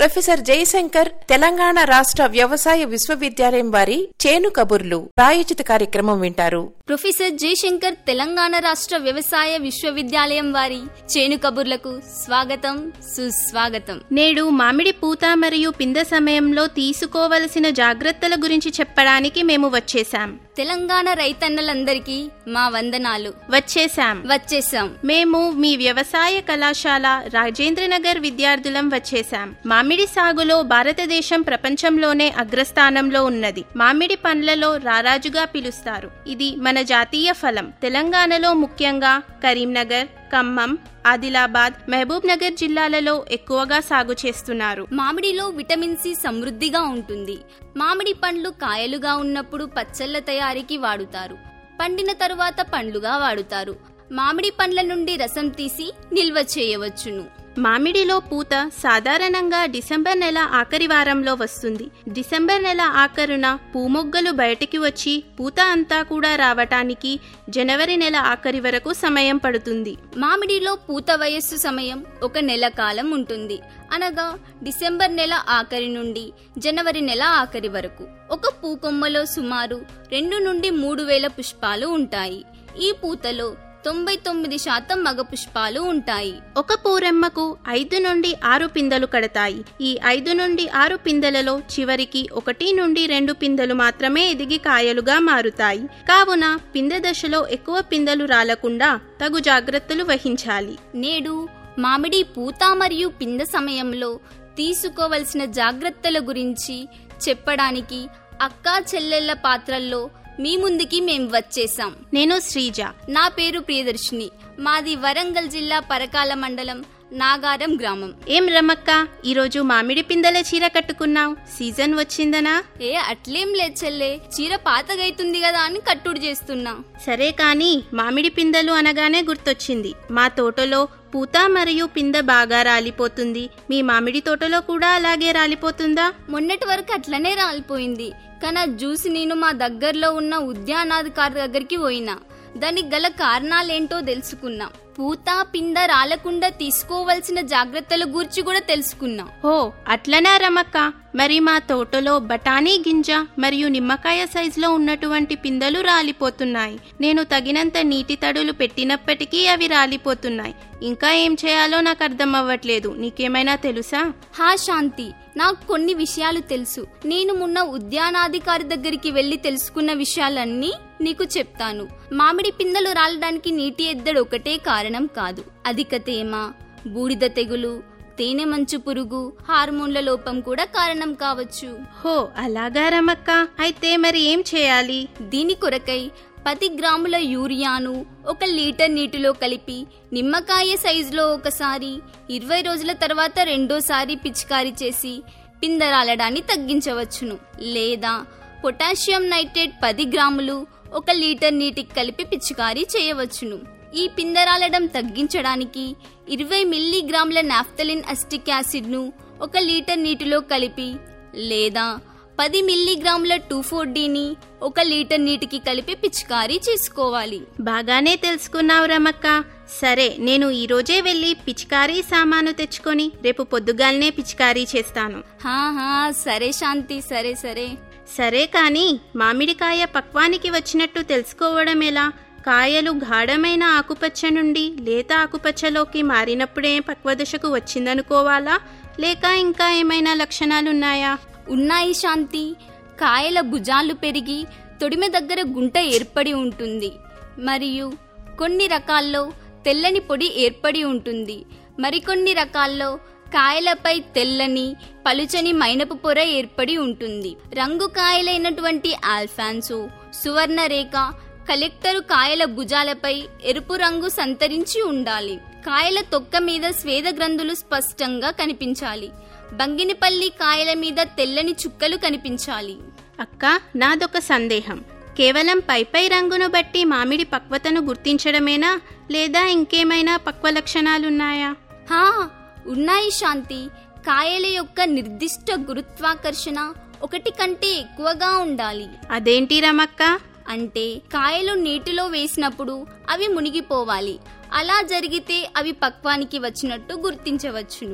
professor Jayashankar Telangana రాష్ట్ర వ్యవసాయ విశ్వవిద్యాలయం వారి చేను కబుర్లు ప్రాయోజిత కార్యక్రమం వింటారు ప్రొఫెసర్ జయశంకర్ తెలంగాణ రాష్ట్ర వ్యవసాయ విశ్వవిద్యాలయం వారి చేను కబుర్లకు స్వాగతం సుస్వాగతం నేడు మామిడి పూత మరియు పిందె సమయంలో తీసుకోవలసిన జాగ్రత్తల గురించి చెప్పడానికి మేము వచ్చేసాం తెలంగాణ రైతన్నలందరికీ మా వందనాలు వచ్చేసాం వచ్చేసాం మేము మీ వ్యవసాయ కళాశాల రాజేంద్రనగర్ విద్యార్థులం వచ్చేసాం మామిడి సాగులో భారతదేశం ప్రపంచంలోనే అగ్రస్థానంలో ఉన్నది మామిడి పండ్లలో రారాజుగా పిలుస్తారు ఇది మన జాతీయ ఫలం తెలంగాణలో ముఖ్యంగా కరీంనగర్ ఖమ్మం ఆదిలాబాద్ మహబూబ్ నగర్ జిల్లాలలో ఎక్కువగా సాగు చేస్తున్నారు మామిడిలో విటమిన్ సి సమృద్ధిగా ఉంటుంది మామిడి పండ్లు కాయలుగా ఉన్నప్పుడు పచ్చళ్ళ తయారీకి వాడుతారు పండిన తరువాత పండ్లుగా వాడుతారు మామిడి పండ్ల నుండి రసం తీసి నిల్వ చేయవచ్చును మామిడిలో పూత సాధారణంగా డిసెంబర్ నెల ఆఖరి వారంలో వస్తుంది డిసెంబర్ నెల ఆఖరున పూమొగ్గలు బయటికి వచ్చి పూత అంతా కూడా రావటానికి జనవరి నెల ఆఖరి వరకు సమయం పడుతుంది మామిడిలో పూత వయస్సు సమయం ఒక నెల కాలం ఉంటుంది అనగా డిసెంబర్ నెల ఆఖరి నుండి జనవరి నెల ఆఖరి వరకు ఒక పూకొమ్మలో సుమారు రెండు నుండి మూడు వేల పుష్పాలు ఉంటాయి ఈ పూతలో తొంభై తొమ్మిది శాతం మగ పుష్పాలు ఉంటాయి ఒక పూరెమ్మకు ఐదు నుండి ఆరు పిందెలు కడతాయి ఈ ఐదు నుండి ఆరు పిందెలలో చివరికి ఒకటి నుండి రెండు పిందెలు మాత్రమే ఎదిగి కాయలుగా మారుతాయి కావున పిందె దశలో ఎక్కువ పిందెలు రాలకుండా తగు జాగ్రత్తలు వహించాలి నేడు మామిడి పూత మరియు పింద సమయంలో తీసుకోవలసిన జాగ్రత్తల గురించి చెప్పడానికి అక్కా చెల్లెళ్ల పాత్రల్లో మీ ముందుకి మేం వచ్చేసాం నేను శ్రీజ నా పేరు ప్రియదర్శిని మాది వరంగల్ జిల్లా పరకాల మండలం నాగారం గ్రామం ఏం రమక్క ఈరోజు మామిడి పిందెల చీర కట్టుకున్నావు సీజన్ వచ్చిందనా ఏ అట్లేం లే చెల్లే చీర పాతగైతుంది కదా అని కట్టుడు చేస్తున్నా సరే కాని మామిడి పిందెలు అనగానే గుర్తొచ్చింది మా తోటలో పూత మరియు పిందె బాగా రాలిపోతుంది మీ మామిడి తోటలో కూడా అలాగే రాలిపోతుందా మొన్నటి వరకు అట్లనే రాలిపోయింది కానీ ఆ జ్యూస్ నేను మా దగ్గరలో ఉన్న ఉద్యానాధికారి దగ్గరికి పోయినా దానికి గల కారణాలేంటో తెలుసుకున్నా పూత పింద రాలకుండా తీసుకోవాల్సిన జాగ్రత్తల గురించి కూడా తెలుసుకున్నా ఓ అట్లనా రమక్క మరి మా తోటలో బఠానీ గింజ మరియు నిమ్మకాయ సైజులో ఉన్నటువంటి పిందెలు రాలిపోతున్నాయి నేను తగినంత నీటి తడులు పెట్టినప్పటికీ అవి రాలిపోతున్నాయి ఇంకా ఏం చేయాలో నాకు అర్థం అవ్వట్లేదు నీకేమైనా తెలుసా హా శాంతి నాకు కొన్ని విషయాలు తెలుసు నేను మొన్న ఉద్యానాధికారి దగ్గరికి వెళ్లి తెలుసుకున్న విషయాలన్నీ నీకు చెప్తాను మామిడి పిందెలు రాలడానికి నీటి ఎద్దడు ఒకటే కారణం కాదు అధిక తేమ బూడిద తెగులు తేనె మంచు పురుగు హార్మోన్ల లోపం కూడా కారణం కావచ్చు హో అలాగా రమక్క అయితే మరి ఏం చేయాలి దీని కొరకై పది గ్రాముల యూరియాను ఒక లీటర్ నీటిలో కలిపి నిమ్మకాయ సైజులో ఒకసారి ఇరవై రోజుల తర్వాత రెండోసారి పిచికారీ చేసి పిందరాలడాన్ని తగ్గించవచ్చును లేదా పొటాషియం నైట్రేట్ పది గ్రాములు ఒక లీటర్ నీటికి కలిపి పిచికారీ చేయవచ్చును ఈ పిందరాలడం తగ్గించడానికి ఇరవై మిల్లీగ్రాముల నాఫ్తలిన్ అస్టిక్ యాసిడ్ను ఒక లీటర్ నీటిలో కలిపి లేదా పది మిల్లీగ్రాముల టూ ఫోర్ డిని ఒక లీటర్ నీటికి కలిపి పిచికారీ చేసుకోవాలి బాగానే తెలుసుకున్నావు రమక్క సరే నేను ఈ రోజే వెళ్ళి పిచికారీ సామాను తెచ్చుకొని రేపు పొద్దుగాలనే పిచికారీ చేస్తాను హా హా సరే శాంతి సరే సరే సరే కాని మామిడికాయ పక్వానికి వచ్చినట్టు తెలుసుకోవడం ఎలా కాయలు గాఢమైన ఆకుపచ్చ నుండి లేత ఆకుపచ్చలోకి మారినప్పుడే పక్వదశకు వచ్చిందనుకోవాలా లేక ఇంకా ఏమైనా లక్షణాలున్నాయా ఉన్నాయి శాంతి కాయల భుజాలు పెరిగి తొడిమె దగ్గర గుంట ఏర్పడి ఉంటుంది మరియు కొన్ని రకాల్లో తెల్లని పొడి ఏర్పడి ఉంటుంది మరికొన్ని రకాల్లో కాయలపై తెల్లని పలుచని మైనపు పొర ఏర్పడి ఉంటుంది రంగు కాయలైనటువంటి ఆల్ఫాన్సో సువర్ణరేఖ కలెక్టరు కాయల భుజాలపై ఎరుపు రంగు సంతరించి ఉండాలి కాయల తొక్క మీద స్వేద గ్రంథులు స్పష్టంగా కనిపించాలి బంగినిపల్లి కాయల మీద తెల్లని చుక్కలు కనిపించాలి అక్క నాదొక సందేహం కేవలం పైపై రంగును బట్టి మామిడి పక్వతను గుర్తించడమేనా లేదా ఇంకేమైనా పక్వ లక్షణాలున్నాయా హా ఉన్నాయి శాంతి కాయల యొక్క నిర్దిష్ట గురుత్వాకర్షణ ఒకటి కంటే ఎక్కువగా ఉండాలి అదేంటి రమక్క అంటే కాయలు నీటిలో వేసినప్పుడు అవి మునిగిపోవాలి అలా జరిగితే అవి పక్వానికి వచ్చినట్టు గుర్తించవచ్చును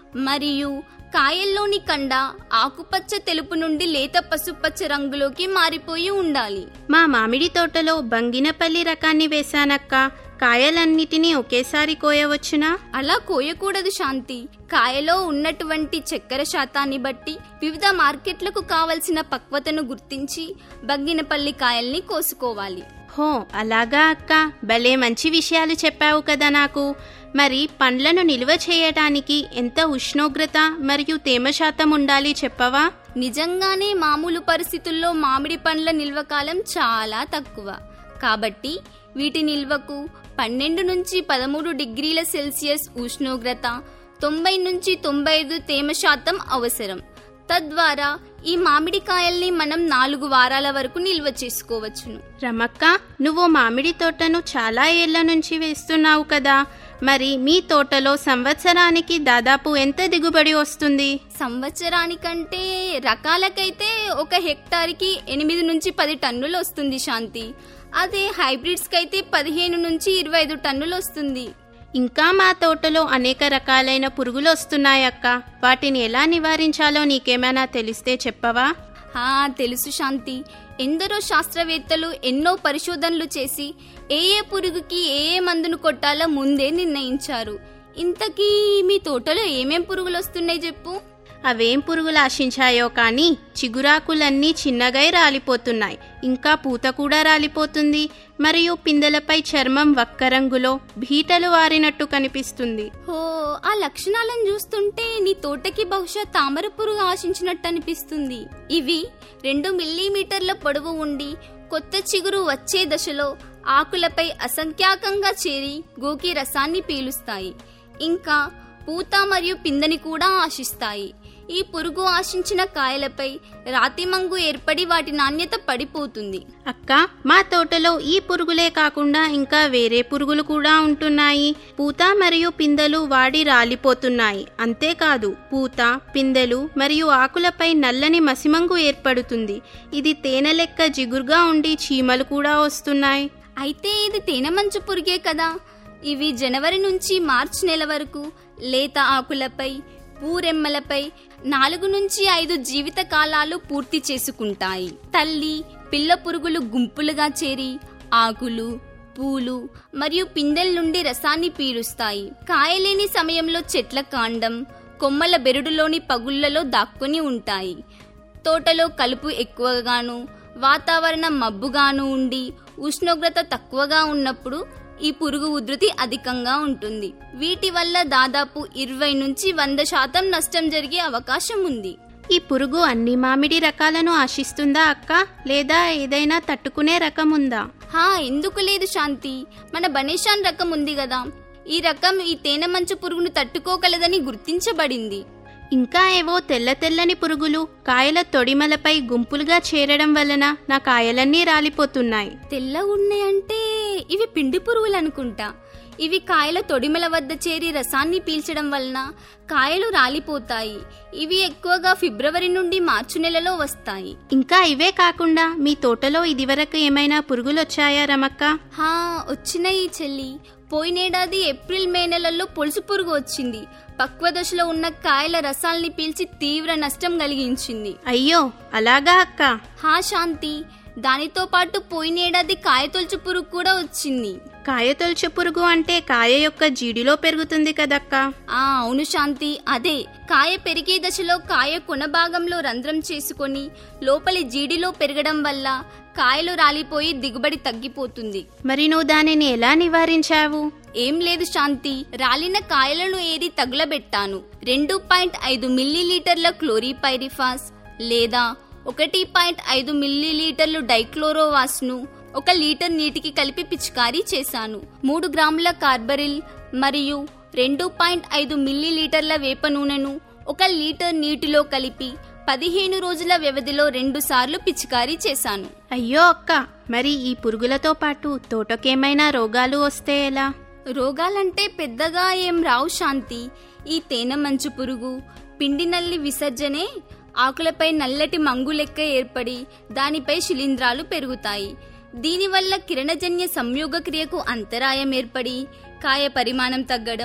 మరియు కాయల్లోని కండ ఆకుపచ్చ తెలుపు నుండి లేత పసుపచ్చ రంగులోకి మారిపోయి ఉండాలి మా మామిడి తోటలో బంగినపల్లి రకాన్ని వేశానక్క కాయలన్నిటినీ ఒకేసారి కోయవచ్చునా అలా కోయకూడదు శాంతి కాయలో ఉన్నటువంటి చక్కెర శాతాన్ని బట్టి వివిధ మార్కెట్లకు కావలసిన పక్వతను గుర్తించి బగ్గినపల్లి కాయల్ని కోసుకోవాలి హో అలాగా అక్క భలే మంచి విషయాలు చెప్పావు కదా నాకు మరి పండ్లను నిల్వ చేయటానికి ఎంత ఉష్ణోగ్రత మరియు తేమ శాతం ఉండాలి చెప్పవా నిజంగానే మామూలు పరిస్థితుల్లో మామిడి పండ్ల నిల్వ కాలం చాలా తక్కువ కాబట్టి వీటి నిల్వకు పన్నెండు నుంచి పదమూడు డిగ్రీల సెల్సియస్ ఉష్ణోగ్రత తొంభై నుంచి తొంభై ఐదు తేమ శాతం అవసరం తద్వారా ఈ మామిడికాయల్ని మనం నాలుగు వారాల వరకు నిల్వ చేసుకోవచ్చును రమక్క నువ్వు మామిడి తోటను చాలా ఏళ్ల నుంచి వేస్తున్నావు కదా మరి మీ తోటలో సంవత్సరానికి దాదాపు ఎంత దిగుబడి వస్తుంది సంవత్సరానికంటే రకాలకైతే ఒక హెక్టార్కి ఎనిమిది నుంచి పది టన్నులు వస్తుంది శాంతి అదే హైబ్రిడ్స్కి అయితే పదిహేను నుంచి ఇరవై ఐదు టన్నులు వస్తుంది ఇంకా మా తోటలో అనేక రకాలైన పురుగులు వస్తున్నాయక్క వాటిని ఎలా నివారించాలో నీకేమైనా తెలిస్తే చెప్పవా ఆ తెలుసు శాంతి ఎందరో శాస్త్రవేత్తలు ఎన్నో పరిశోధనలు చేసి ఏ ఏ పురుగుకి ఏ ఏ మందును కొట్టాలో ముందే నిర్ణయించారు ఇంతకీ మీ తోటలో ఏమేం పురుగులు వస్తున్నాయి చెప్పు అవేం పురుగులు ఆశించాయో కానీ చిగురాకులన్నీ చిన్నగై రాలిపోతున్నాయి ఇంకా పూత కూడా రాలిపోతుంది మరియు పిందెలపై చర్మం వక్క రంగులో బీటలు వారినట్టు కనిపిస్తుంది ఓ ఆ లక్షణాలను చూస్తుంటే నీ తోటకి బహుశా తామర పురుగు ఆశించినట్టు అనిపిస్తుంది ఇవి రెండు మిల్లీమీటర్ల పొడవు ఉండి కొత్త చిగురు వచ్చే దశలో ఆకులపై అసంఖ్యాకంగా చేరి గోకి రసాన్ని పీలుస్తాయి ఇంకా పూత మరియు పిందని కూడా ఆశిస్తాయి ఈ పురుగు ఆశించిన కాయలపై రాతిమంగు ఏర్పడి వాటి నాణ్యత పడిపోతుంది అక్క మా తోటలో ఈ పురుగులే కాకుండా ఇంకా వేరే పురుగులు కూడా ఉంటున్నాయి పూత మరియు పిందెలు వాడి రాలిపోతున్నాయి అంతేకాదు పూత పిందెలు మరియు ఆకులపై నల్లని మసిమంగు ఏర్పడుతుంది ఇది తేనె లెక్క జిగురుగా ఉండి చీమలు కూడా వస్తున్నాయి అయితే ఇది తేనె మంచు పురుగే కదా ఇవి జనవరి నుంచి మార్చి నెల వరకు లేత ఆకులపై పూరెమ్మలపై నాలుగు నుంచి ఐదు జీవిత కాలాలు పూర్తి చేసుకుంటాయి తల్లి పిల్ల పురుగులు గుంపులుగా చేరి ఆకులు పూలు మరియు పిందెల నుండి రసాన్ని పీలుస్తాయి కాయలేని సమయంలో చెట్ల కాండం కొమ్మల బెరడులోని పగుళ్లలో దాక్కుని ఉంటాయి తోటలో కలుపు ఎక్కువగాను వాతావరణం మబ్బుగాను ఉండి ఉష్ణోగ్రత తక్కువగా ఉన్నప్పుడు ఈ పురుగు ఉధృతి అధికంగా ఉంటుంది వీటి వల్ల దాదాపు ఇరవై నుంచి వంద శాతం నష్టం జరిగే అవకాశం ఉంది ఈ పురుగు అన్ని మామిడి రకాలను ఆశిస్తుందా అక్క లేదా ఏదైనా తట్టుకునే రకం ఉందా హా ఎందుకు లేదు శాంతి మన బనేషాన్ రకం ఉంది కదా ఈ రకం ఈ తేనె మంచు పురుగును తట్టుకోగలదని గుర్తించబడింది ఇంకా ఏవో తెల్ల తెల్లని పురుగులు కాయల తొడిమలపై గుంపులుగా చేరడం వలన నా కాయలన్నీ రాలిపోతున్నాయి తెల్ల ఉన్నాయంటే ఇవి పిండి పురుగులు అనుకుంటా ఇవి కాయల తొడిమల వద్ద చేరి రసాన్ని పీల్చడం వలన కాయలు రాలిపోతాయి ఇవి ఎక్కువగా ఫిబ్రవరి నుండి మార్చి నెలలో వస్తాయి ఇంకా ఇవే కాకుండా మీ తోటలో ఇదివరకు ఏమైనా పురుగులు వచ్చాయా రమక్క హా వచ్చినాయి చెల్లి పోయినేడాది ఏప్రిల్ మే నెలల్లో పొలుసు పురుగు వచ్చింది పక్వ దశలో ఉన్న కాయల రసాల్ని పీల్చి తీవ్ర నష్టం కలిగించింది అయ్యో అలాగా అక్క హా శాంతి దానితో పాటు పోయినేడాది కాయతొలుచు పురుగు కూడా వచ్చింది కాయ తొలచు పురుగు అంటే కాయ యొక్క జీడిలో పెరుగుతుంది కదక్క ఆ అవును శాంతి అదే కాయ పెరిగే దశలో కాయ కొన భాగంలో రంధ్రం చేసుకొని లోపలి జీడిలో పెరగడం వల్ల కాయలు రాలిపోయి దిగుబడి తగ్గిపోతుంది మరి నువ్వు దానిని ఎలా నివారించావు ఏం లేదు శాంతి రాలిన కాయలను ఏరి తగులబెట్టాను రెండు పాయింట్ ఐదు మిల్లీలీటర్ల క్లోరిపైరిఫాస్ లేదా ఒకటి పాయింట్ ఐదు మిల్లీలీటర్లు డైక్లోరోవాస్ను ఒక లీటర్ నీటికి కలిపి పిచికారీ చేశాను మూడు గ్రాముల కార్బరిల్ మరియు రెండు పాయింట్ ఐదు మిల్లీలీటర్ల వేప నూనెను ఒక లీటర్ నీటిలో కలిపి పదిహేను రోజుల వ్యవధిలో రెండు సార్లు పిచికారీ చేశాను అయ్యో అక్క మరి ఈ పురుగులతో పాటు తోటకేమైనా రోగాలు వస్తే ఎలా రోగాలంటే పెద్దగా ఏం రావు శాంతి ఈ తేనె మంచు పురుగు పిండి నల్లి విసర్జనే ఆకులపై నల్లటి మంగు లెక్క ఏర్పడి దానిపై శిలీంధ్రాలు పెరుగుతాయి దీనివల్ల కిరణజన్య సంయోగ క్రియకు అంతరాయం ఏర్పడి కాయ పరిమాణం తగ్గడం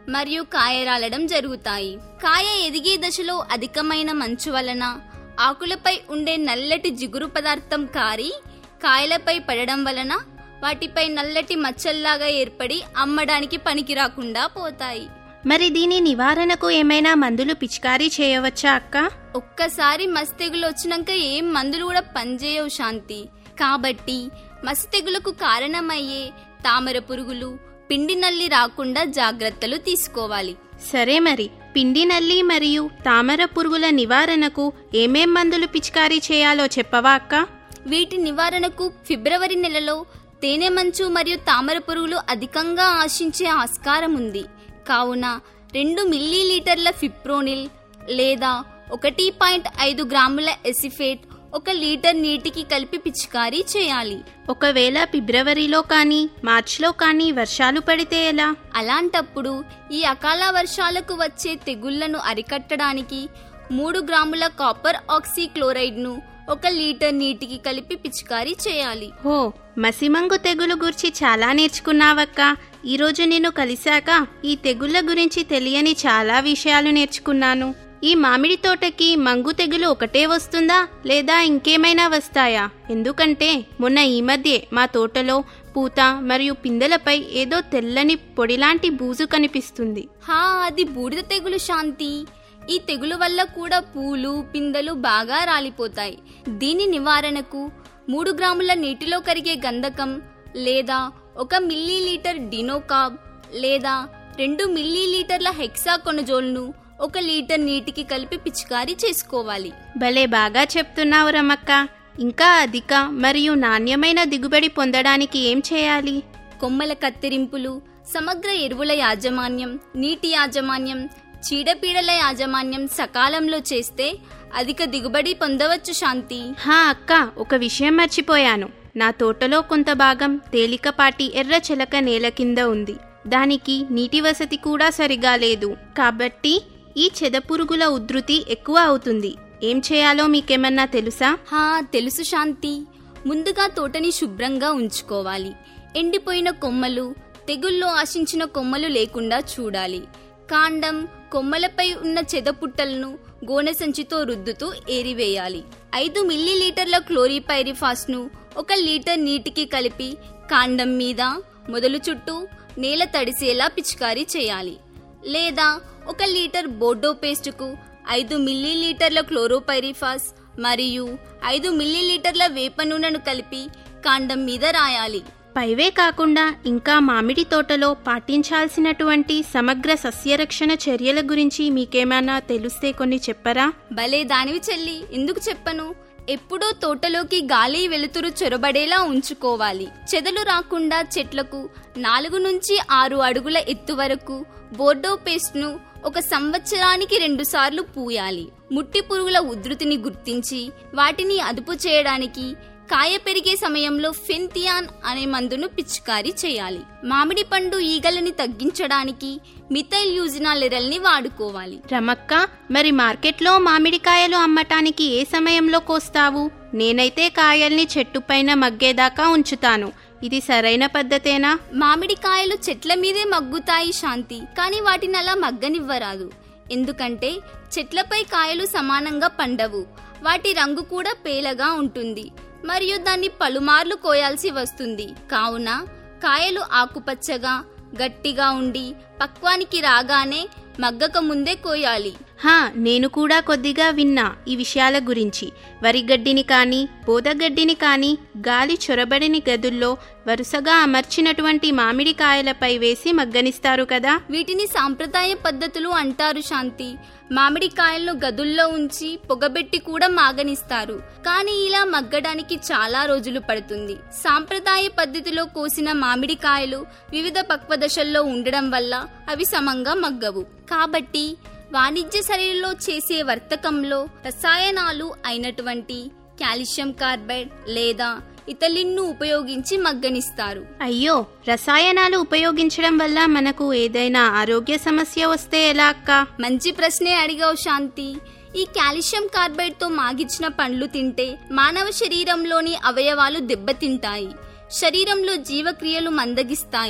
మరియు కాయ రాలడం జరుగుతాయి కాయ ఎదిగే దశలో అధికమైన మంచు వలన ఆకులపై ఉండే నల్లటి జిగురు పదార్థం కారి కాయలపై పడడం వలన వాటిపై నల్లటి మచ్చల్లాగా ఏర్పడి అమ్మడానికి పనికి రాకుండా పోతాయి మరి దీని నివారణకు ఏమైనా మందులు పిచికారీ చేయవచ్చా అక్క ఒక్కసారి మసి తెగులు వచ్చినాక ఏం మందులు కూడా పనిచేయవు శాంతి కాబట్టి మసి తెగులకు కారణమయ్యే తామర పురుగులు పిండి నల్లి రాకుండా జాగ్రత్తలు తీసుకోవాలి సరే మరి పిండి నల్లి మరియు తామర పురుగుల నివారణకు ఏమేం మందులు పిచికారీ చేయాలో చెప్పవా అక్క వీటి నివారణకు ఫిబ్రవరి నెలలో తేనె మంచు మరియు తామర పురుగులు అధికంగా ఆశించే ఆస్కారం ఉంది కావున రెండు మిల్లీలీటర్ల ఫిప్రోనిల్ లేదా ఒకటి పాయింట్ ఐదు గ్రాముల ఎసిఫేట్ ఒక లీటర్ నీటికి కలిపి పిచికారీ చేయాలి ఒకవేళ ఫిబ్రవరిలో కానీ మార్చిలో కానీ వర్షాలు పడితే ఎలా అలాంటప్పుడు ఈ అకాల వర్షాలకు వచ్చే తెగుళ్లను అరికట్టడానికి మూడు గ్రాముల కాపర్ ఆక్సీక్లోరైడ్ను ఒక లీటర్ నీటికి కలిపి పిచికారీ చేయాలి ఓ మసిమంగు తెగులు గురించి చాలా నేర్చుకున్నావక్క ఈరోజు నేను కలిశాక ఈ తెగుళ్ళ గురించి తెలియని చాలా విషయాలు నేర్చుకున్నాను ఈ మామిడి తోటకి మంగు తెగులు ఒకటే వస్తుందా లేదా ఇంకేమైనా వస్తాయా ఎందుకంటే మొన్న ఈ మధ్యే మా తోటలో పూత మరియు పిందెలపై ఏదో తెల్లని పొడిలాంటి బూజు కనిపిస్తుంది హా అది బూడిద తెగులు శాంతి ఈ తెగులు వల్ల కూడా పూలు పిందెలు బాగా రాలిపోతాయి దీని నివారణకు మూడు గ్రాముల నీటిలో కరిగే గంధకం లేదా ఒక మిల్లీలీటర్ డినోకాబ్ లేదా రెండు మిల్లీలీటర్ల హెక్సాకొనజోల్ను ఒక లీటర్ నీటికి కలిపి పిచికారీ చేసుకోవాలి భలే బాగా చెప్తున్నావు రమక్క ఇంకా అధిక మరియు నాణ్యమైన దిగుబడి పొందడానికి ఏం చేయాలి కొమ్మల కత్తిరింపులు సమగ్ర ఎరువుల యాజమాన్యం నీటి యాజమాన్యం చీడపీడల యాజమాన్యం సకాలంలో చేస్తే అధిక దిగుబడి పొందవచ్చు శాంతి హా అక్క ఒక విషయం మర్చిపోయాను నా తోటలో కొంత భాగం తేలికపాటి ఎర్ర చిలక నేల కింద ఉంది దానికి నీటి వసతి కూడా సరిగా లేదు కాబట్టి ఈ చెదపురుగుల ఉధృతి ఎక్కువ అవుతుంది ఏం చేయాలో మీకేమన్నా తెలుసా హా తెలుసు శాంతి ముందుగా తోటని శుభ్రంగా ఉంచుకోవాలి ఎండిపోయిన కొమ్మలు తెగుల్లో ఆశించిన కొమ్మలు లేకుండా చూడాలి కాండం కొమ్మలపై ఉన్న చెదపుట్టలను గోనె సంచితో రుద్దుతూ ఏరివేయాలి ఐదు మిల్లీలీటర్ల క్లోరిపైరిఫాస్ ను ఒక లీటర్ నీటికి కలిపి కాండం మీద మొదలు చుట్టూ నేల తడిసేలా పిచికారీ చేయాలి లేదా ఒక లీటర్ బోర్డో పేస్టుకు ఐదు మిల్లీలీటర్ల క్లోరోపైరిఫాస్ మరియు ఐదు మిల్లీలీటర్ల వేప నూనెను కలిపి కాండం మీద రాయాలి పైవే కాకుండా ఇంకా మామిడి తోటలో పాటించాల్సినటువంటి సమగ్ర సస్యరక్షణ చర్యల గురించి మీకేమైనా తెలిస్తే కొన్ని చెప్పరా భలే దానివి చెల్లి ఎందుకు చెప్పను ఎప్పుడూ తోటలోకి గాలి వెలుతురు చొరబడేలా ఉంచుకోవాలి చెదలు రాకుండా చెట్లకు నాలుగు నుంచి ఆరు అడుగుల ఎత్తు వరకు బోర్డో పేస్ట్ను ఒక సంవత్సరానికి రెండుసార్లు పూయాలి ముట్టి పురుగుల ఉధృతిని గుర్తించి వాటిని అదుపు చేయడానికి కాయ పెరిగే సమయంలో ఫెన్తియాన్ అనే మందును పిచికారీ చేయాలి మామిడి పండు ఈగలని తగ్గించడానికి మిథైల్ యూజినాలిరల్ని వాడుకోవాలి రమక్క మరి మార్కెట్లో మామిడికాయలు అమ్మటానికి ఏ సమయంలో కోస్తావు నేనైతే కాయల్ని చెట్టుపైన మగ్గేదాకా ఉంచుతాను ఇది సరైన పద్ధతేనా మామిడికాయలు చెట్ల మీదే మగ్గుతాయి శాంతి కానీ వాటిని అలా మగ్గనివ్వరాదు ఎందుకంటే చెట్లపై కాయలు సమానంగా పండవు వాటి రంగు కూడా పేలగా ఉంటుంది మరియు దాన్ని పలుమార్లు కోయాల్సి వస్తుంది కావున కాయలు ఆకుపచ్చగా గట్టిగా ఉండి పక్వానికి రాగానే మగ్గక ముందే కోయాలి హా నేను కూడా కొద్దిగా విన్నా ఈ విషయాల గురించి వరిగడ్డిని కానీ బోదగడ్డిని కానీ గాలి చొరబడిని గదుల్లో వరుసగా అమర్చినటువంటి మామిడికాయలపై వేసి మగ్గనిస్తారు కదా వీటిని సాంప్రదాయ పద్ధతులు అంటారు శాంతి మామిడికాయలను గదుల్లో ఉంచి పొగబెట్టి కూడా మాగనిస్తారు కానీ ఇలా మగ్గడానికి చాలా రోజులు పడుతుంది సాంప్రదాయ పద్ధతిలో కోసిన మామిడికాయలు వివిధ పక్వ దశల్లో ఉండడం వల్ల అవి సమంగా మగ్గవు కాబట్టి వాణిజ్య శరీరంలో చేసే వర్తకంలో రసాయనాలు అయినటువంటి కాల్షియం కార్బైడ్ లేదా ఇతలిన్ను ఉపయోగించి మగ్గనిస్తారు అయ్యో రసాయనాలు ఉపయోగించడం వల్ల మనకు ఏదైనా ఆరోగ్య సమస్య వస్తే ఎలా అక్క మంచి ప్రశ్నే అడిగావు శాంతి ఈ కాల్షియం కార్బైడ్ తో మాగిచ్చిన పండ్లు తింటే మానవ శరీరంలోని అవయవాలు దెబ్బతింటాయి శరీరంలో జీవక్రియలు మందగిస్తాయి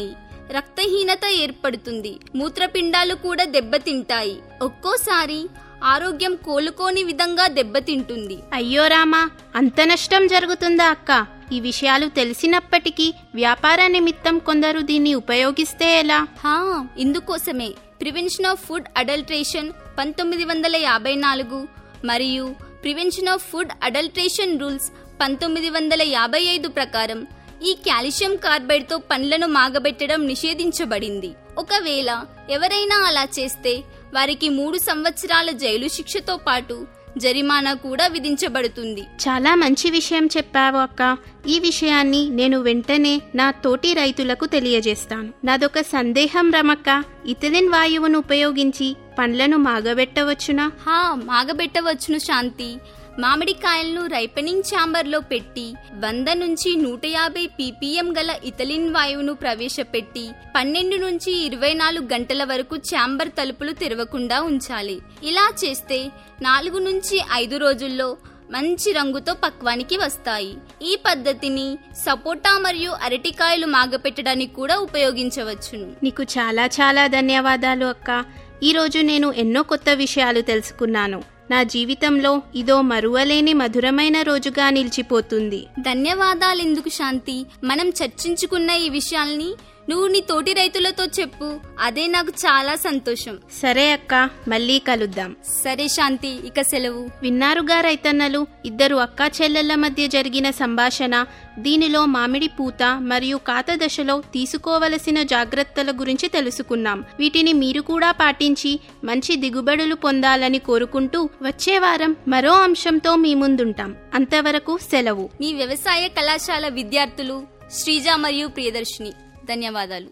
రక్తహీనత ఏర్పడుతుంది మూత్రపిండాలు కూడా దెబ్బతింటాయి ఒక్కోసారి ఆరోగ్యం కోలుకోని విధంగా దెబ్బతింటుంది అయ్యో రామా అంత నష్టం జరుగుతుందా అక్క ఈ విషయాలు తెలిసినప్పటికీ వ్యాపార నిమిత్తం కొందరు దీన్ని ఉపయోగిస్తే ఎలా హా ఇందుకోసమే ప్రివెన్షన్ ఆఫ్ ఫుడ్ అడల్ట్రేషన్ పంతొమ్మిది వందల యాభై నాలుగు మరియు prevention of food adulteration rules పంతొమ్మిది వందల యాభై ఐదు ప్రకారం ఈ కాల్షియం కార్బైడ్తో పండ్లను మాగబెట్టడం నిషేధించబడింది ఒకవేళ ఎవరైనా అలా చేస్తే వారికి మూడు సంవత్సరాల జైలు శిక్షతో పాటు జరిమానా కూడా విధించబడుతుంది చాలా మంచి విషయం చెప్పావు అక్క ఈ విషయాన్ని నేను వెంటనే నా తోటి రైతులకు తెలియజేస్తాను నాదొక సందేహం రమక్క ఇథిలిన్ వాయువును ఉపయోగించి పండ్లను మాగబెట్టవచ్చునా హా మాగబెట్టవచ్చును శాంతి మామిడికాయలను రైపెనింగ్ ఛాంబర్లో పెట్టి వంద నుంచి నూట యాభై పీపీఎం గల ఇథలిన్ వాయువును ప్రవేశపెట్టి పన్నెండు నుంచి ఇరవై నాలుగు గంటల వరకు ఛాంబర్ తలుపులు తెరవకుండా ఉంచాలి ఇలా చేస్తే నాలుగు నుంచి ఐదు రోజుల్లో మంచి రంగుతో పక్వానికి వస్తాయి ఈ పద్ధతిని సపోటా మరియు అరటికాయలు మాగపెట్టడానికి కూడా ఉపయోగించవచ్చును నీకు చాలా చాలా ధన్యవాదాలు అక్క ఈరోజు నేను ఎన్నో కొత్త విషయాలు తెలుసుకున్నాను నా జీవితంలో ఇదో మరువలేని మధురమైన రోజుగా నిలిచిపోతుంది ధన్యవాదాలెందుకు శాంతి మనం చర్చించుకున్న ఈ విషయాల్ని నువ్వు నీ తోటి రైతులతో చెప్పు అదే నాకు చాలా సంతోషం సరే అక్క మళ్ళీ కలుద్దాం సరే శాంతి ఇక సెలవు విన్నారుగా రైతన్నలు ఇద్దరు అక్కా చెల్లెళ్ల మధ్య జరిగిన సంభాషణ దీనిలో మామిడి పూత మరియు కాత దశలో తీసుకోవలసిన జాగ్రత్తల గురించి తెలుసుకున్నాం వీటిని మీరు కూడా పాటించి మంచి దిగుబడులు పొందాలని కోరుకుంటూ వచ్చే వారం మరో అంశంతో మీ ముందుంటాం అంతవరకు సెలవు మీ వ్యవసాయ కళాశాల విద్యార్థులు శ్రీజ మరియు ప్రియదర్శిని ధన్యవాదాలు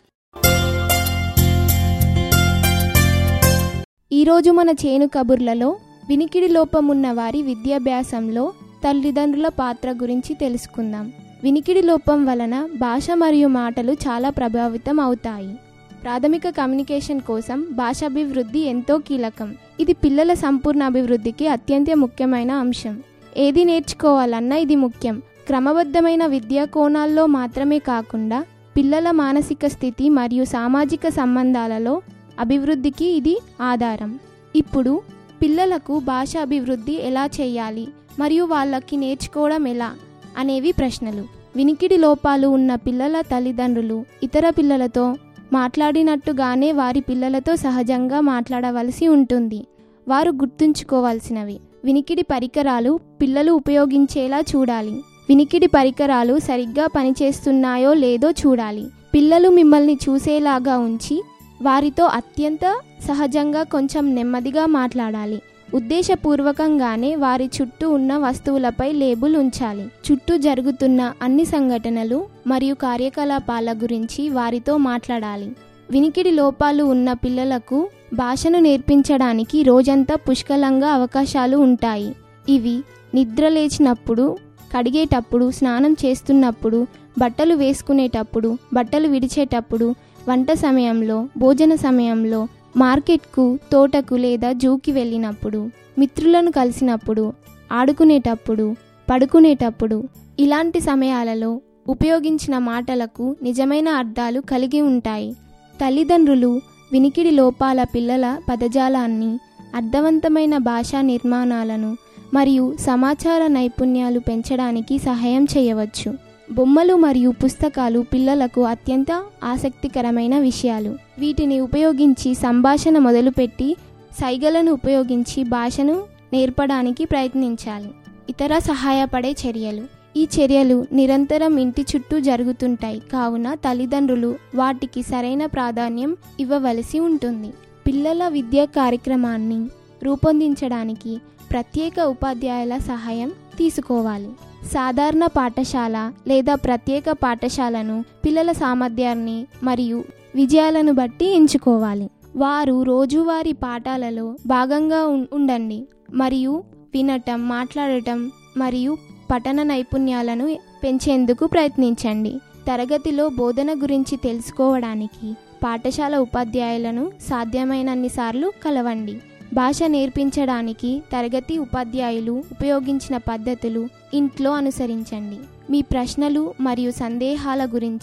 ఈరోజు మన చేను కబుర్లలో వినికిడి లోపం ఉన్న వారి విద్యాభ్యాసంలో తల్లిదండ్రుల పాత్ర గురించి తెలుసుకుందాం వినికిడి లోపం వలన భాష మరియు మాటలు చాలా ప్రభావితం అవుతాయి ప్రాథమిక కమ్యూనికేషన్ కోసం భాషాభివృద్ధి ఎంతో కీలకం ఇది పిల్లల సంపూర్ణ అభివృద్ధికి అత్యంత ముఖ్యమైన అంశం ఏది నేర్చుకోవాలన్నా ఇది ముఖ్యం క్రమబద్ధమైన విద్యా కోణాల్లో మాత్రమే కాకుండా పిల్లల మానసిక స్థితి మరియు సామాజిక సంబంధాలలో అభివృద్ధికి ఇది ఆధారం ఇప్పుడు పిల్లలకు భాష అభివృద్ధి ఎలా చేయాలి మరియు వాళ్ళకి నేర్చుకోవడం ఎలా అనేవి ప్రశ్నలు వినికిడి లోపాలు ఉన్న పిల్లల తల్లిదండ్రులు ఇతర పిల్లలతో మాట్లాడినట్టుగానే వారి పిల్లలతో సహజంగా మాట్లాడవలసి ఉంటుంది వారు గుర్తుంచుకోవాల్సినవి వినికిడి పరికరాలు పిల్లలు ఉపయోగించేలా చూడాలి వినికిడి పరికరాలు సరిగ్గా పనిచేస్తున్నాయో లేదో చూడాలి పిల్లలు మిమ్మల్ని చూసేలాగా ఉంచి వారితో అత్యంత సహజంగా కొంచెం నెమ్మదిగా మాట్లాడాలి ఉద్దేశపూర్వకంగానే వారి చుట్టూ ఉన్న వస్తువులపై లేబుల్ ఉంచాలి చుట్టూ జరుగుతున్న అన్ని సంఘటనలు మరియు కార్యకలాపాల గురించి వారితో మాట్లాడాలి వినికిడి లోపాలు ఉన్న పిల్లలకు భాషను నేర్పించడానికి రోజంతా పుష్కలంగా అవకాశాలు ఉంటాయి ఇవి నిద్ర లేచినప్పుడు కడిగేటప్పుడు స్నానం చేస్తున్నప్పుడు బట్టలు వేసుకునేటప్పుడు బట్టలు విడిచేటప్పుడు వంట సమయంలో భోజన సమయంలో మార్కెట్కు తోటకు లేదా జూకి వెళ్ళినప్పుడు మిత్రులను కలిసినప్పుడు ఆడుకునేటప్పుడు పడుకునేటప్పుడు ఇలాంటి సమయాలలో ఉపయోగించిన మాటలకు నిజమైన అర్థాలు కలిగి ఉంటాయి తల్లిదండ్రులు వినికిడి లోపాల పిల్లల పదజాలాన్ని అర్థవంతమైన భాషా నిర్మాణాలను మరియు సమాచార నైపుణ్యాలు పెంచడానికి సహాయం చేయవచ్చు బొమ్మలు మరియు పుస్తకాలు పిల్లలకు అత్యంత ఆసక్తికరమైన విషయాలు వీటిని ఉపయోగించి సంభాషణ మొదలుపెట్టి సైగలను ఉపయోగించి భాషను నేర్పడానికి ప్రయత్నించాలి ఇతర సహాయపడే చర్యలు ఈ చర్యలు నిరంతరం ఇంటి చుట్టూ జరుగుతుంటాయి కావున తల్లిదండ్రులు వాటికి సరైన ప్రాధాన్యం ఇవ్వవలసి ఉంటుంది పిల్లల విద్యా కార్యక్రమాన్ని రూపొందించడానికి ప్రత్యేక ఉపాధ్యాయుల సహాయం తీసుకోవాలి సాధారణ పాఠశాల లేదా ప్రత్యేక పాఠశాలను పిల్లల సామర్థ్యాన్ని మరియు విజయాలను బట్టి ఎంచుకోవాలి వారు రోజువారీ పాఠాలలో భాగంగా ఉం- ఉండండి మరియు వినటం మాట్లాడటం మరియు పఠన నైపుణ్యాలను పెంచేందుకు ప్రయత్నించండి తరగతిలో బోధన గురించి తెలుసుకోవడానికి పాఠశాల ఉపాధ్యాయులను సాధ్యమైనన్నిసార్లు కలవండి భాష నేర్పించడానికి తరగతి ఉపాధ్యాయులు ఉపయోగించిన పద్ధతులు ఇంట్లో అనుసరించండి మీ ప్రశ్నలు మరియు సందేహాల గురించి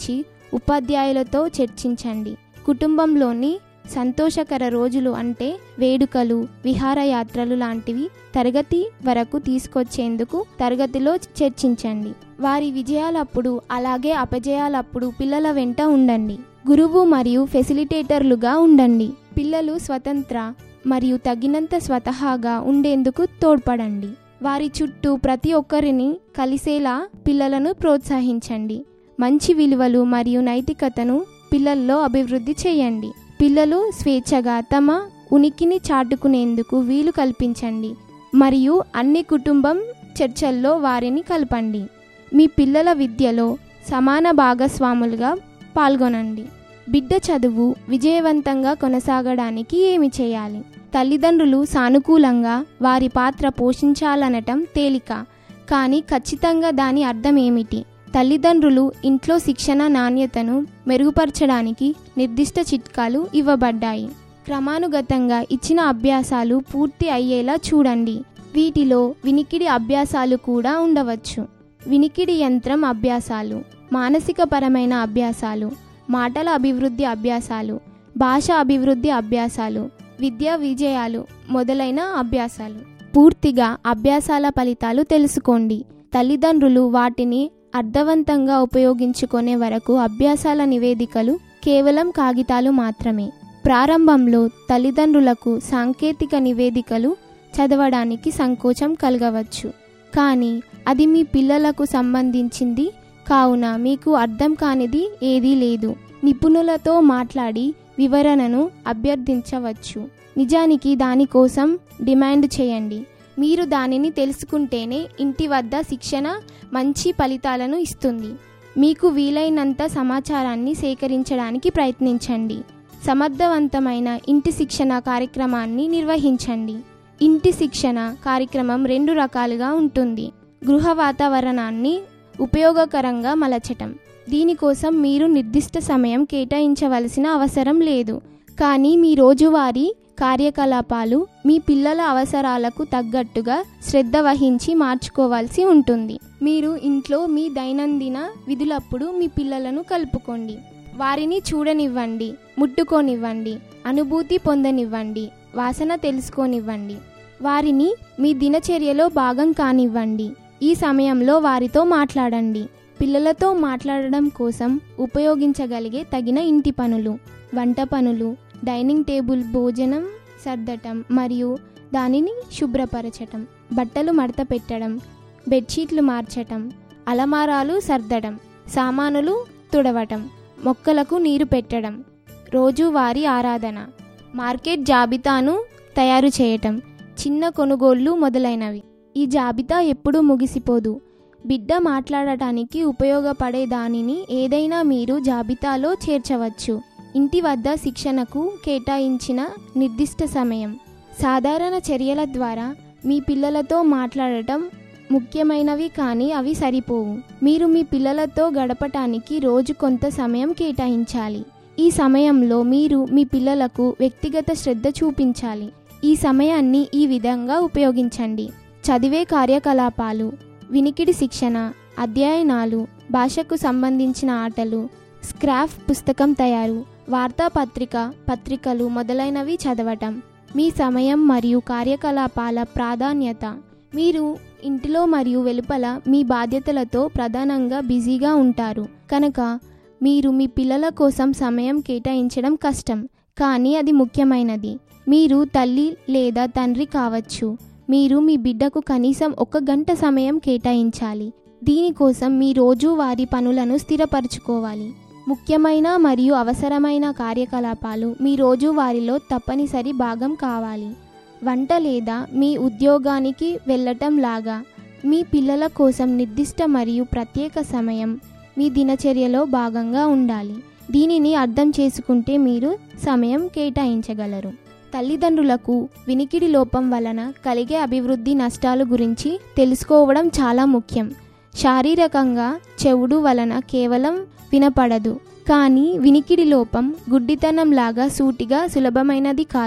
ఉపాధ్యాయులతో చర్చించండి కుటుంబంలోని సంతోషకర రోజులు అంటే వేడుకలు విహారయాత్రలు లాంటివి తరగతి వరకు తీసుకొచ్చేందుకు తరగతిలో చర్చించండి వారి విజయాలప్పుడు అలాగే అపజయాలప్పుడు పిల్లల వెంట ఉండండి గురువు మరియు ఫెసిలిటేటర్లుగా ఉండండి పిల్లలు స్వతంత్ర మరియు తగినంత స్వతహాగా ఉండేందుకు తోడ్పడండి వారి చుట్టూ ప్రతి ఒక్కరిని కలిసేలా పిల్లలను ప్రోత్సహించండి మంచి విలువలు మరియు నైతికతను పిల్లల్లో అభివృద్ధి చేయండి పిల్లలు స్వేచ్ఛగా తమ ఉనికిని చాటుకునేందుకు వీలు కల్పించండి మరియు అన్ని కుటుంబం చర్చల్లో వారిని కలపండి మీ పిల్లల విద్యలో సమాన భాగస్వాములుగా పాల్గొనండి బిడ్డ చదువు విజయవంతంగా కొనసాగడానికి ఏమి చేయాలి తల్లిదండ్రులు సానుకూలంగా వారి పాత్ర పోషించాలనటం తేలిక కానీ ఖచ్చితంగా దాని అర్థం ఏమిటి తల్లిదండ్రులు ఇంట్లో శిక్షణ నాణ్యతను మెరుగుపరచడానికి నిర్దిష్ట చిట్కాలు ఇవ్వబడ్డాయి క్రమానుగతంగా ఇచ్చిన అభ్యాసాలు పూర్తి అయ్యేలా చూడండి వీటిలో వినికిడి అభ్యాసాలు కూడా ఉండవచ్చు వినికిడి యంత్రం అభ్యాసాలు మానసిక పరమైన అభ్యాసాలు మాటల అభివృద్ధి అభ్యాసాలు భాష అభివృద్ధి అభ్యాసాలు విద్యా విజయాలు మొదలైన అభ్యాసాలు పూర్తిగా అభ్యాసాల ఫలితాలు తెలుసుకోండి తల్లిదండ్రులు వాటిని అర్థవంతంగా ఉపయోగించుకునే వరకు అభ్యాసాల నివేదికలు కేవలం కాగితాలు మాత్రమే ప్రారంభంలో తల్లిదండ్రులకు సాంకేతిక నివేదికలు చదవడానికి సంకోచం కలగవచ్చు కానీ అది మీ పిల్లలకు సంబంధించింది కావున మీకు అర్థం కానిది ఏదీ లేదు నిపుణులతో మాట్లాడి వివరణను అభ్యర్థించవచ్చు నిజానికి దానికోసం డిమాండ్ చేయండి మీరు దానిని తెలుసుకుంటేనే ఇంటి వద్ద శిక్షణ మంచి ఫలితాలను ఇస్తుంది మీకు వీలైనంత సమాచారాన్ని సేకరించడానికి ప్రయత్నించండి సమర్థవంతమైన ఇంటి శిక్షణ కార్యక్రమాన్ని నిర్వహించండి ఇంటి శిక్షణ కార్యక్రమం రెండు రకాలుగా ఉంటుంది గృహ వాతావరణాన్ని ఉపయోగకరంగా మలచటం దీనికోసం మీరు నిర్దిష్ట సమయం కేటాయించవలసిన అవసరం లేదు కానీ మీ రోజువారీ కార్యకలాపాలు మీ పిల్లల అవసరాలకు తగ్గట్టుగా శ్రద్ధ వహించి మార్చుకోవాల్సి ఉంటుంది మీరు ఇంట్లో మీ దైనందిన విధులప్పుడు మీ పిల్లలను కలుపుకోండి వారిని చూడనివ్వండి ముట్టుకోనివ్వండి అనుభూతి పొందనివ్వండి వాసన తెలుసుకోనివ్వండి వారిని మీ దినచర్యలో భాగం కానివ్వండి ఈ సమయంలో వారితో మాట్లాడండి పిల్లలతో మాట్లాడడం కోసం ఉపయోగించగలిగే తగిన ఇంటి పనులు వంట పనులు డైనింగ్ టేబుల్ భోజనం సర్దటం మరియు దానిని శుభ్రపరచటం బట్టలు మడత పెట్టడం బెడ్షీట్లు మార్చటం అలమారాలు సర్దడం సామానులు తుడవటం మొక్కలకు నీరు పెట్టడం రోజువారీ ఆరాధన మార్కెట్ జాబితాను తయారు చేయటం చిన్న కొనుగోళ్లు మొదలైనవి ఈ జాబితా ఎప్పుడూ ముగిసిపోదు బిడ్డ మాట్లాడటానికి ఉపయోగపడే దానిని ఏదైనా మీరు జాబితాలో చేర్చవచ్చు ఇంటి వద్ద శిక్షణకు కేటాయించిన నిర్దిష్ట సమయం సాధారణ చర్యల ద్వారా మీ పిల్లలతో మాట్లాడటం ముఖ్యమైనవి కానీ అవి సరిపోవు మీరు మీ పిల్లలతో గడపటానికి రోజు కొంత సమయం కేటాయించాలి ఈ సమయంలో మీరు మీ పిల్లలకు వ్యక్తిగత శ్రద్ధ చూపించాలి ఈ సమయాన్ని ఈ విధంగా ఉపయోగించండి చదివే కార్యకలాపాలు వినికిడి శిక్షణ అధ్యయనాలు భాషకు సంబంధించిన ఆటలు స్క్రాఫ్ పుస్తకం తయారు వార్తాపత్రిక పత్రికలు మొదలైనవి చదవటం మీ సమయం మరియు కార్యకలాపాల ప్రాధాన్యత మీరు ఇంటిలో మరియు వెలుపల మీ బాధ్యతలతో ప్రధానంగా బిజీగా ఉంటారు కనుక మీరు మీ పిల్లల కోసం సమయం కేటాయించడం కష్టం కానీ అది ముఖ్యమైనది మీరు తల్లి లేదా తండ్రి కావచ్చు మీరు మీ బిడ్డకు కనీసం ఒక గంట సమయం కేటాయించాలి దీనికోసం మీ రోజువారీ పనులను స్థిరపరచుకోవాలి ముఖ్యమైన మరియు అవసరమైన కార్యకలాపాలు మీ రోజువారీలో తప్పనిసరి భాగం కావాలి వంట లేదా మీ ఉద్యోగానికి వెళ్ళటం లాగా మీ పిల్లల కోసం నిర్దిష్ట మరియు ప్రత్యేక సమయం మీ దినచర్యలో భాగంగా ఉండాలి దీనిని అర్థం చేసుకుంటే మీరు సమయం కేటాయించగలరు తల్లిదండ్రులకు వినికిడి లోపం వలన కలిగే అభివృద్ధి నష్టాల గురించి తెలుసుకోవడం చాలా ముఖ్యం శారీరకంగా చెవుడు వలన కేవలం వినపడదు కానీ వినికిడి లోపం గుడ్డితనం లాగా సూటిగా సులభమైనది కాదు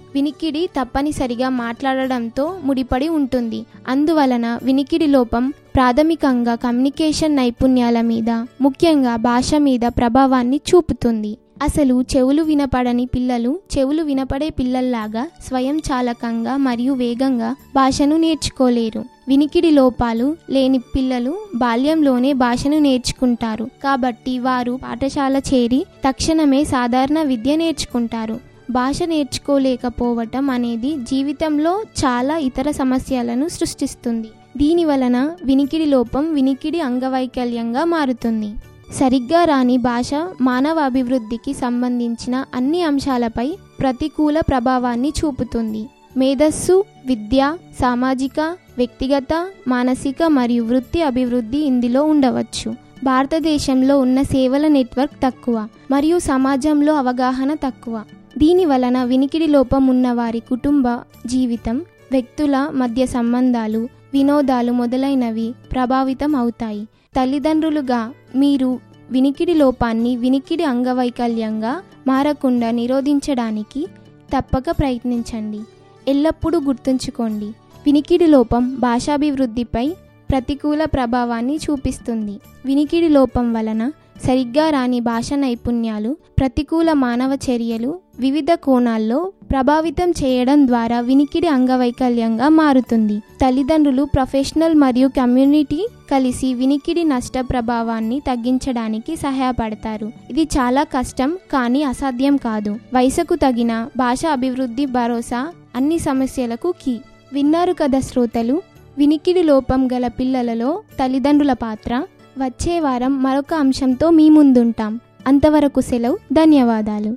వినికిడి తప్పనిసరిగా మాట్లాడడంతో ముడిపడి ఉంటుంది అందువలన వినికిడి లోపం ప్రాథమికంగా కమ్యూనికేషన్ నైపుణ్యాల మీద ముఖ్యంగా భాష మీద ప్రభావాన్ని చూపుతుంది అసలు చెవులు వినపడని పిల్లలు చెవులు వినపడే పిల్లల్లాగా స్వయం చాలకంగా మరియు వేగంగా భాషను నేర్చుకోలేరు వినికిడి లోపాలు లేని పిల్లలు బాల్యంలోనే భాషను నేర్చుకుంటారు కాబట్టి వారు పాఠశాల చేరి తక్షణమే సాధారణ విద్య నేర్చుకుంటారు భాష నేర్చుకోలేకపోవటం అనేది జీవితంలో చాలా ఇతర సమస్యలను సృష్టిస్తుంది దీని వలన వినికిడి లోపం వినికిడి అంగవైకల్యంగా మారుతుంది సరిగ్గా రాని భాష మానవ అభివృద్ధికి సంబంధించిన అన్ని అంశాలపై ప్రతికూల ప్రభావాన్ని చూపుతుంది మేధస్సు విద్య సామాజిక వ్యక్తిగత మానసిక మరియు వృత్తి అభివృద్ధి ఇందులో ఉండవచ్చు భారతదేశంలో ఉన్న సేవల నెట్వర్క్ తక్కువ మరియు సమాజంలో అవగాహన తక్కువ దీని వలన వినికిడి లోపం ఉన్న వారి కుటుంబ జీవితం వ్యక్తుల మధ్య సంబంధాలు వినోదాలు మొదలైనవి ప్రభావితం అవుతాయి తల్లిదండ్రులుగా మీరు వినికిడి లోపాన్ని వినికిడి అంగవైకల్యంగా మారకుండా నిరోధించడానికి తప్పక ప్రయత్నించండి ఎల్లప్పుడూ గుర్తుంచుకోండి వినికిడి లోపం భాషాభివృద్ధిపై ప్రతికూల ప్రభావాన్ని చూపిస్తుంది వినికిడి లోపం వలన సరిగ్గా రాని భాష నైపుణ్యాలు ప్రతికూల మానవ చర్యలు వివిధ కోణాల్లో ప్రభావితం చేయడం ద్వారా వినికిడి అంగవైకల్యంగా మారుతుంది తల్లిదండ్రులు ప్రొఫెషనల్ మరియు కమ్యూనిటీ కలిసి వినికిడి నష్ట ప్రభావాన్ని తగ్గించడానికి సహాయపడతారు ఇది చాలా కష్టం కానీ అసాధ్యం కాదు వయసుకు తగిన భాష అభివృద్ధి భరోసా అన్ని సమస్యలకు కీ విన్నారు కదా శ్రోతలు వినికిడి లోపం గల పిల్లలలో తల్లిదండ్రుల పాత్ర వచ్చే వారం మరొక అంశంతో మీ ముందుంటాం అంతవరకు సెలవు ధన్యవాదాలు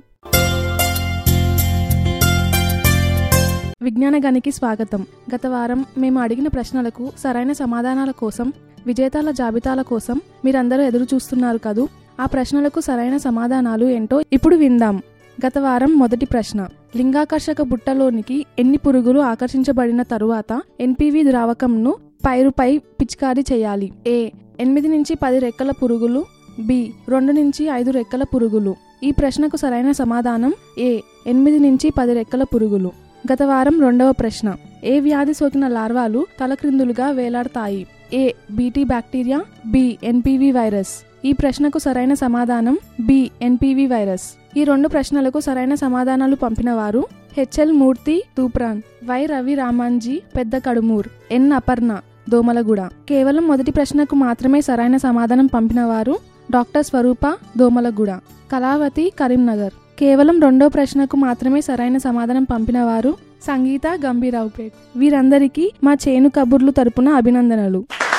విజ్ఞానగానికి స్వాగతం గత వారం మేము అడిగిన ప్రశ్నలకు సరైన సమాధానాల కోసం విజేతల జాబితాల కోసం మీరందరూ ఎదురు చూస్తున్నారు కదూ ఆ ప్రశ్నలకు సరైన సమాధానాలు ఏంటో ఇప్పుడు విందాం గత వారం మొదటి ప్రశ్న లింగాకర్షక బుట్టలోనికి ఎన్ని పురుగులు ఆకర్షించబడిన తరువాత ఎన్పివి ద్రావకంను పైరుపై పిచికారీ చేయాలి ఏ ఎనిమిది నుంచి పది రెక్కల పురుగులు బి రెండు నుంచి ఐదు రెక్కల పురుగులు ఈ ప్రశ్నకు సరైన సమాధానం ఏ ఎనిమిది నుంచి పది రెక్కల పురుగులు గత వారం రెండవ ప్రశ్న ఏ వ్యాధి సోకిన లార్వాలు తలక్రిందులుగా వేలాడతాయి A B T bacteria B N P V virus ఈ ప్రశ్నకు సరైన సమాధానం బి ఎన్పివి వైరస్ ఈ రెండు ప్రశ్నలకు సరైన సమాధానాలు పంపిన వారు హెచ్ఎల్ మూర్తి తూప్రాన్ వై రవి రామాంజీ పెద్ద కడుమూర్ ఎన్ అపర్ణ దోమలగూడ కేవలం మొదటి ప్రశ్నకు మాత్రమే సరైన సమాధానం పంపిన వారు డాక్టర్ స్వరూప దోమలగూడ కళావతి కరీంనగర్ కేవలం రెండో ప్రశ్నకు మాత్రమే సరైన సమాధానం పంపిన వారు సంగీత గంభీరావుపేట్ వీరందరికీ మా చేను కబుర్లు తరపున అభినందనలు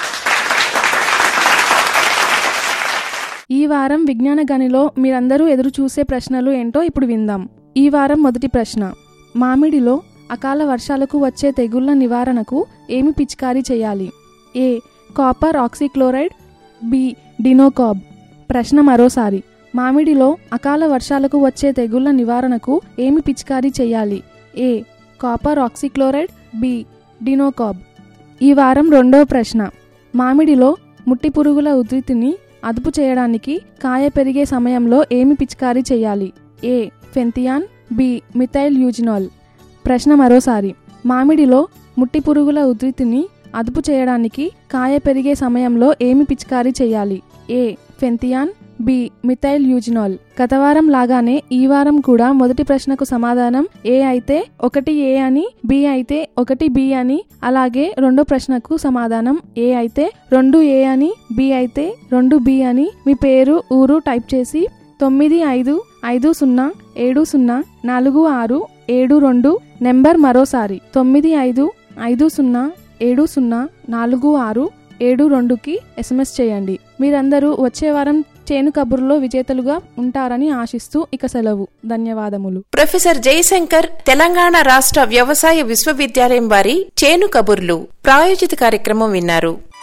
ఈ వారం విజ్ఞాన గనిలో మీరందరూ ఎదురు చూసే ప్రశ్నలు ఏంటో ఇప్పుడు విందాం ఈ వారం మొదటి ప్రశ్న మామిడిలో అకాల వర్షాలకు వచ్చే తెగుళ్ల నివారణకు ఏమి పిచికారీ చేయాలి A copper oxychloride B dinocap ప్రశ్న మరోసారి మామిడిలో అకాల వర్షాలకు వచ్చే తెగుళ్ల నివారణకు ఏమి పిచికారీ చేయాలి A copper oxychloride B dinocap ఈ వారం రెండో ప్రశ్న మామిడిలో ముట్టి పురుగుల ఉధృతిని అదుపు చేయడానికి కాయ పెరిగే సమయంలో ఏమి పిచికారీ చేయాలి A fenthion B methyl eugenol ప్రశ్న మరోసారి మామిడిలో ముట్టి పురుగుల ఉధృతిని అదుపు చేయడానికి కాయ పెరిగే సమయంలో ఏమి పిచికారీ చేయాలి A fenthion B methyl eugenol గత వారం లాగానే ఈ వారం కూడా మొదటి ప్రశ్నకు సమాధానం ఏ అయితే ఒకటి ఏ అని బి అయితే ఒకటి బి అని అలాగే రెండో ప్రశ్నకు సమాధానం ఏ అయితే రెండు ఏ అని బి అయితే రెండు బి అని మీ పేరు ఊరు టైప్ చేసి తొమ్మిది ఐదు ఐదు సున్నా ఏడు సున్నా నాలుగు ఆరు ఏడు రెండు నెంబర్ మరోసారి తొమ్మిది ఐదు ఐదు సున్నా ఏడు సున్నా నాలుగు ఆరు ఏడు రెండుకి ఎస్ఎంఎస్ చేయండి మీరందరూ వచ్చే వారం చేను కబుర్లో విజేతలుగా ఉంటారని ఆశిస్తూ ఇక సెలవు ధన్యవాదములు ప్రొఫెసర్ జయశంకర్ తెలంగాణ రాష్ట్ర వ్యవసాయ విశ్వవిద్యాలయం వారి చేను కబుర్లు ప్రాయోజిత కార్యక్రమం విన్నారు